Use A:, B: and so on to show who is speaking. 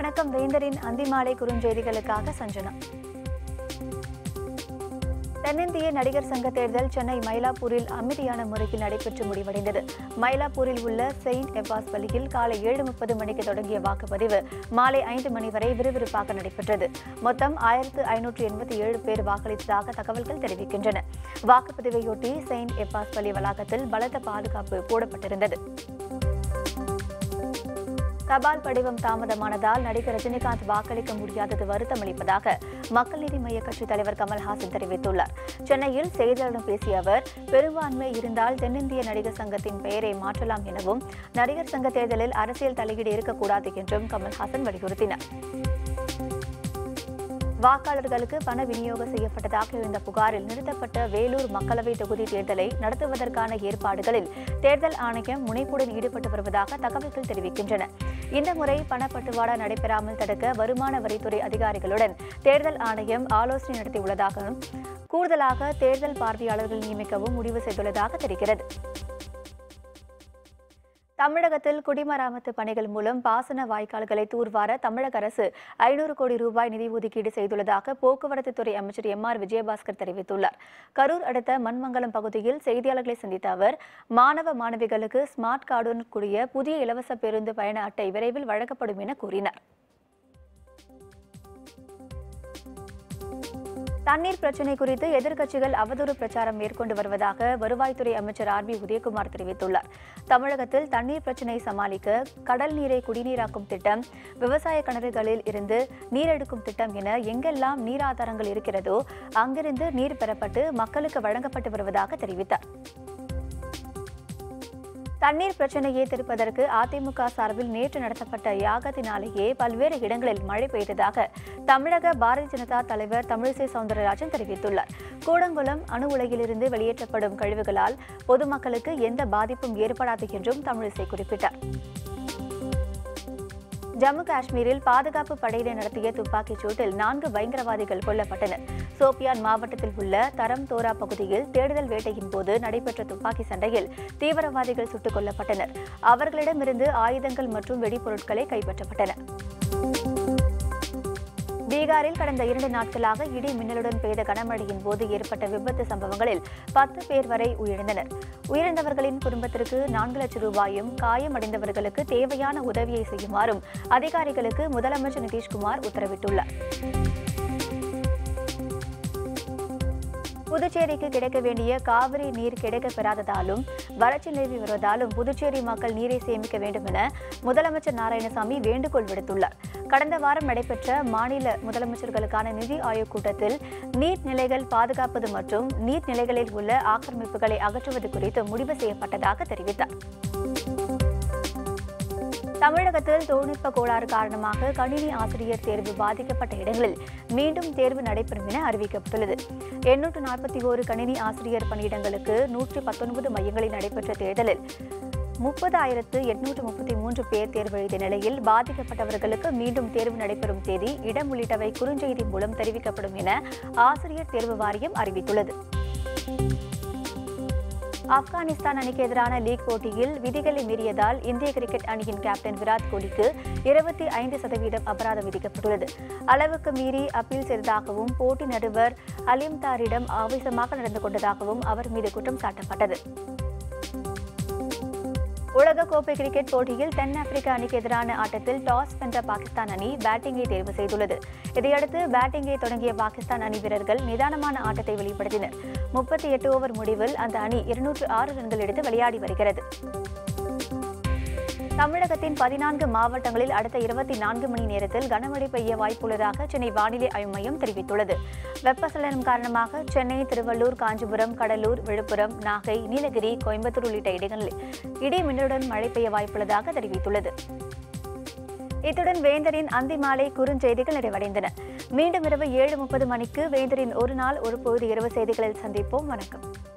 A: வணக்கம் வேந்தரின் அந்திமாலை குறுஞ்செய்திகளுக்காக சஞ்சனா தென்னிந்திய நடிகர் சங்க தேர்தல் சென்னை மயிலாப்பூரில் அமைதியான முறையில் நடைபெற்று முடிவடைந்தது மயிலாப்பூரில் உள்ள செயின்ட் எப்பாஸ் பள்ளியில் காலை ஏழு முப்பது மணிக்கு தொடங்கிய வாக்குப்பதிவு மாலை ஐந்து மணி வரை விறுவிறுப்பாக நடைபெற்றது மொத்தம் ஆயிரத்து ஐநூற்று எண்பத்தி ஏழு பேர் வாக்களித்ததாக தகவல்கள் தெரிவிக்கின்றன வாக்குப்பதிவையொட்டி செயின்ட் எப்பாஸ் பள்ளி வளாகத்தில் பலத்த பாதுகாப்பு போடப்பட்டிருந்தது தபால் படிவம் தாமதமானதால் நடிகர் ரஜினிகாந்த் வாக்களிக்க முடியாதது வருத்தம் அளிப்பதாக மக்கள் நீதி மய்ய கட்சித் தலைவர் கமல்ஹாசன் தெரிவித்துள்ளார் சென்னையில் செய்தியாளர்களிடம் பேசிய அவர் பெரும்பான்மை இருந்தால் தென்னிந்திய நடிகர் சங்கத்தின் பெயரை மாற்றலாம் எனவும் நடிகர் சங்க தேர்தலில் அரசியல் தலையீடு இருக்கக்கூடாது என்றும் கமல்ஹாசன் வலியுறுத்தினார் வாக்காளர்களுக்கு பண விநியோகம் செய்யப்பட்டதாக எழுந்த புகாரில் நிறுத்தப்பட்ட வேலூர் மக்களவை தொகுதி தேர்தலை நடத்துவதற்கான ஏற்பாடுகளில் தேர்தல் ஆணையம் முனைப்புடன் ஈடுபட்டு வருவதாக தகவல்கள் தெரிவிக்கின்றன இந்த முறை பணப்பட்டுவாடா நடைபெறாமல் தடுக்க வருமான வரித்துறை அதிகாரிகளுடன் தேர்தல் ஆணையம் ஆலோசனை நடத்தியுள்ளதாகவும் கூடுதலாக தேர்தல் பார்வையாளர்கள் நியமிக்கவும் முடிவு செய்துள்ளதாக தெரிகிறது தமிழகத்தில் குடிமராமத்து பணிகள் மூலம் பாசன வாய்க்கால்களை தூர்வார தமிழக அரசு ஐநூறு கோடி ரூபாய் நிதி ஒதுக்கீடு செய்துள்ளதாக போக்குவரத்து துறை அமைச்சர் எம் ஆர் விஜயபாஸ்கர் தெரிவித்துள்ளார் கரூர் அடுத்த மண்மங்கலம் பகுதியில் செய்தியாளர்களை சந்தித்த அவர் மாணவ மாணவிகளுக்கு ஸ்மார்ட் கார்டுடன் கூடிய புதிய இலவச பேருந்து பயண அட்டை விரைவில் வழங்கப்படும் என கூறினார் தண்ணீர் பிரச்சினை குறித்து எதிர்க்கட்சிகள் அவதூறு பிரச்சாரம் மேற்கொண்டு வருவதாக வருவாய்த்துறை அமைச்சர் ஆர் பி உதயகுமார் தெரிவித்துள்ளார் தமிழகத்தில் தண்ணீர் பிரச்சினை சமாளிக்க கடல் நீரை குடிநீராக்கும் திட்டம் விவசாய கிணறுகளில் இருந்து நீர் எடுக்கும் திட்டம் என எங்கெல்லாம் நீர் ஆதாரங்கள் இருக்கிறதோ அங்கிருந்து நீர் பெறப்பட்டு மக்களுக்கு வழங்கப்பட்டு வருவதாக தெரிவித்தார் தண்ணீர் பிரச்சனையை தீர்ப்பதற்கு அதிமுக சார்பில் நேற்று நடத்தப்பட்ட யாகத்தினாலேயே பல்வேறு இடங்களில் மழை பெய்ததாக தமிழக பாரதிய ஜனதா தலைவர் தமிழிசை சவுந்தரராஜன் தெரிவித்துள்ளார் கூடங்குளம் அணு உலையிலிருந்து வெளியேற்றப்படும் கழிவுகளால் பொதுமக்களுக்கு எந்த பாதிப்பும் ஏற்படாது என்றும் தமிழிசை குறிப்பிட்டார் ஜம்மு காஷ்மீரில் பாதுகாப்பு படையினர் நடத்திய துப்பாக்கிச் சூட்டில் நான்கு பயங்கரவாதிகள் கொல்லப்பட்டனர் சோபியான் மாவட்டத்தில் உள்ள தரம் தோரா பகுதியில் தேடுதல் வேட்டையின் போது நடைபெற்ற துப்பாக்கி சண்டையில் தீவிரவாதிகள் சுட்டுக் கொல்லப்பட்டனர் அவர்களிடமிருந்து ஆயுதங்கள் மற்றும் வெடிபொருட்களை கைப்பற்றப்பட்டன பீகாரில் கடந்த இரண்டு நாட்களாக இடி மின்னலுடன் பெய்த கனமழையின் போது ஏற்பட்ட விபத்து சம்பவங்களில் பத்து பேர் வரை உயிரிழந்தனர் உயிரிழந்தவர்களின் குடும்பத்திற்கு நான்கு லட்சம் ரூபாயும் காயமடைந்தவர்களுக்கு தேவையான உதவியை செய்யுமாறும் அதிகாரிகளுக்கு முதலமைச்சர் நிதிஷ்குமார் உத்தரவிட்டுள்ளார் புதுச்சேரிக்கு கிடைக்க வேண்டிய காவிரி நீர் கிடைக்கப் பெறாததாலும் வறட்சி நிலவி வருவதாலும் புதுச்சேரி மக்கள் நீரை சேமிக்க வேண்டும் என முதலமைச்சர் நாராயணசாமி வேண்டுகோள் விடுத்துள்ளார் கடந்த வாரம் நடைபெற்ற மாநில முதலமைச்சர்களுக்கான நிதி ஆயோக் கூட்டத்தில் நீர்நிலைகள் பாதுகாப்பது மற்றும் நீர்நிலைகளில் உள்ள ஆக்கிரமிப்புகளை அகற்றுவது குறித்து முடிவு செய்யப்பட்டதாக தெரிவித்தார் தமிழகத்தில் தொழில்நுட்ப கோளாறு காரணமாக கணினி ஆசிரியர் தேர்வு பாதிக்கப்பட்ட இடங்களில் மீண்டும் தேர்வு நடைபெறும் என அறிவிக்கப்பட்டுள்ளது எண்ணூற்று நாற்பத்தி ஓரு கணினி ஆசிரியர் பணியிடங்களுக்கு நூற்றி பத்தொன்பது மையங்களில் நடைபெற்ற தேர்தலில் முப்பதாயிரத்து எட்நூற்று முப்பத்தி மூன்று பேர் தேர்வு எழுதிய நிலையில் பாதிக்கப்பட்டவர்களுக்கு மீண்டும் தேர்வு நடைபெறும் தேதி இடம் உள்ளிட்டவை குறுஞ்செய்தி மூலம் தெரிவிக்கப்படும் என ஆசிரியர் தேர்வு வாரியம் அறிவித்துள்ளது ஆப்கானிஸ்தான் அணிக்கு எதிரான லீக் போட்டியில் விதிகளை மீறியதால் இந்திய கிரிக்கெட் அணியின் கேப்டன் விராட் கோலிக்கு இருபத்தி ஐந்து சதவீதம் அபராதம் விதிக்கப்பட்டுள்ளது அளவுக்கு மீறி அப்பீல் செய்ததாகவும் போட்டி நடுவர் அலிம்தாரிடம் ஆவேசமாக நடந்து கொண்டதாகவும் அவர் மீது குற்றம் சாட்டப்பட்டது உலகக்கோப்பை கிரிக்கெட் போட்டியில் தென்னாப்பிரிக்க அணிக்கு எதிரான ஆட்டத்தில் டாஸ் வென்ற பாகிஸ்தான் அணி பேட்டிங்கை தேர்வு செய்துள்ளது இதையடுத்து பேட்டிங்கை தொடங்கிய பாகிஸ்தான் அணி வீரர்கள் நிதானமான ஆட்டத்தை வெளிப்படுத்தினர் முப்பத்தி எட்டு ஓவர் முடிவில் அந்த அணி இருநூற்று ஆறு ரன்கள் எடுத்து விளையாடி வருகிறது தமிழகத்தின் பதினான்கு மாவட்டங்களில் அடுத்த இருபத்தி நான்கு மணி நேரத்தில் கனமழை பெய்ய வாய்ப்புள்ளதாக சென்னை வானிலை ஆய்வு மையம் தெரிவித்துள்ளது வெப்பசலனம் காரணமாக சென்னை திருவள்ளூர் காஞ்சிபுரம் கடலூர் விழுப்புரம் நாகை நீலகிரி கோயம்புத்தூர் உள்ளிட்ட இடங்களில் இடி மின்னலுடன் மழை பெய்ய வாய்ப்புள்ளதாக தெரிவித்துள்ளது இத்துடன் வேந்தரின் அந்தி மாலை குறுஞ்செய்திகள் நிறைவடைந்தன மீண்டும் இரவு ஏழு முப்பது மணிக்கு வேந்தரின் ஒரு நாள் ஒரு பொழுது இரவு செய்திகளில் சந்திப்போம் வணக்கம்